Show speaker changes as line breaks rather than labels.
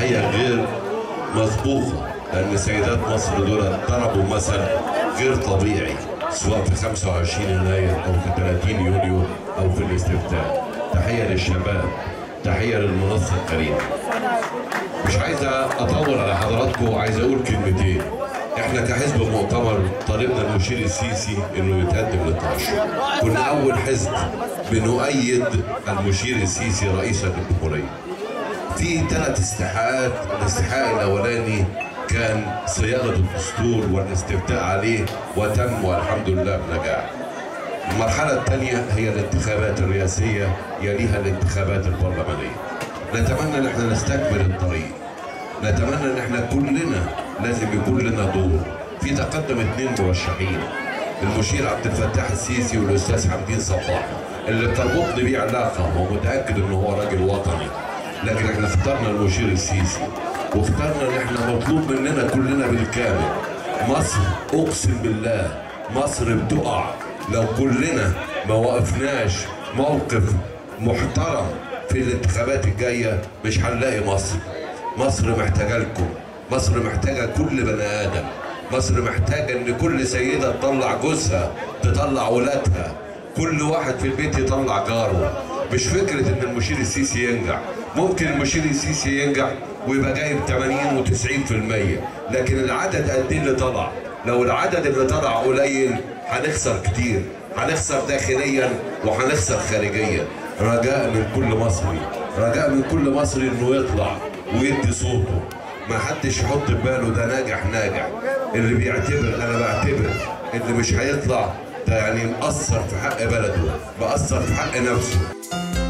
تحيه غير مسبوقه لان سيدات مصر دول ضربوا مثل غير طبيعي سواء في 25 يناير او في 30 يوليو او في الاستفتاء تحيه للشباب تحيه للمنصه الكريمه مش عايز اطول على حضراتكم عايز اقول كلمتين احنا كحزب مؤتمر طالبنا المشير السيسي انه يتقدم للترشح كنا اول حزب بنؤيد المشير السيسي رئيسا للجمهوريه في ثلاث استحقاقات الاستحقاق الاولاني كان صياغه الدستور والاستفتاء عليه وتم والحمد لله بنجاح المرحلة الثانية هي الانتخابات الرئاسية يليها الانتخابات البرلمانية. نتمنى ان احنا نستكمل الطريق. نتمنى ان احنا كلنا لازم يكون لنا دور. في تقدم اثنين مرشحين المشير عبد الفتاح السيسي والاستاذ حمدين صباح اللي بتربطني بيه علاقة ومتأكد ان هو راجل وطني. لكن احنا اخترنا المشير السيسي واخترنا ان احنا مطلوب مننا كلنا بالكامل. مصر اقسم بالله مصر بتقع لو كلنا ما وقفناش موقف محترم في الانتخابات الجايه مش هنلاقي مصر مصر محتاجه لكم مصر محتاجه كل بني ادم مصر محتاجه ان كل سيده تطلع جوزها تطلع ولادها كل واحد في البيت يطلع جاره مش فكره ان المشير السيسي ينجح ممكن المشير السيسي ينجح ويبقى جايب 80 و90% لكن العدد قد ايه اللي طلع لو العدد اللي طلع قليل هنخسر كتير هنخسر داخليا وهنخسر خارجيا رجاء من كل مصري رجاء من كل مصري انه يطلع ويدي صوته ما حدش يحط في باله ده ناجح ناجح اللي بيعتبر انا بعتبر اللي مش هيطلع ده يعني مقصر في حق بلده مقصر في حق نفسه